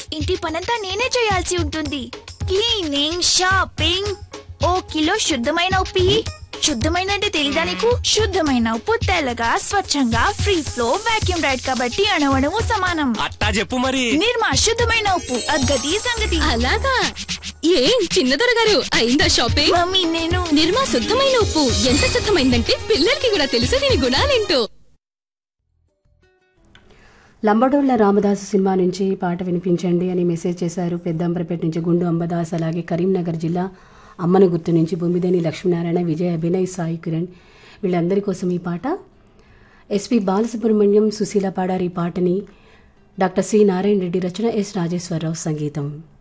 ఇంటి పనంతా నేనే చేయాల్సి ఉంటుంది క్లీనింగ్ షాపింగ్ ఓ కిలో శుద్ధమైన ఉప్పి శుద్ధమైన అంటే తెలీదా నీకు శుద్ధమైన ఉప్పు తెల్లగా స్వచ్ఛంగా ఫ్రీ ఫ్లో వాక్యూమ్ రైడ్ కాబట్టి అణవణము సమానం అట్టా చెప్పు మరి నిర్మా శుద్ధమైన ఉప్పు అద్గతి సంగతి అలాగా ఏం చిన్నదొర గారు అయిందా షాపింగ్ మమ్మీ నేను నిర్మా శుద్ధమైన ఉప్పు ఎంత శుద్ధమైందంటే పిల్లలకి కూడా తెలుసు దీని గుణాలేంటో లంబడోళ్ల రామదాసు సినిమా నుంచి పాట వినిపించండి అని మెసేజ్ చేశారు పెద్దంబరపేట నుంచి గుండు అంబదాస్ అలాగే కరీంనగర్ జిల్లా అమ్మన గుర్తు నుంచి బొమ్మిదేని లక్ష్మీనారాయణ విజయ్ అభినయ్ సాయి కిరణ్ వీళ్ళందరి కోసం ఈ పాట ఎస్పి బాలసుబ్రహ్మణ్యం సుశీల పాడారు ఈ పాటని డాక్టర్ సి నారాయణ రెడ్డి రచన ఎస్ రాజేశ్వరరావు సంగీతం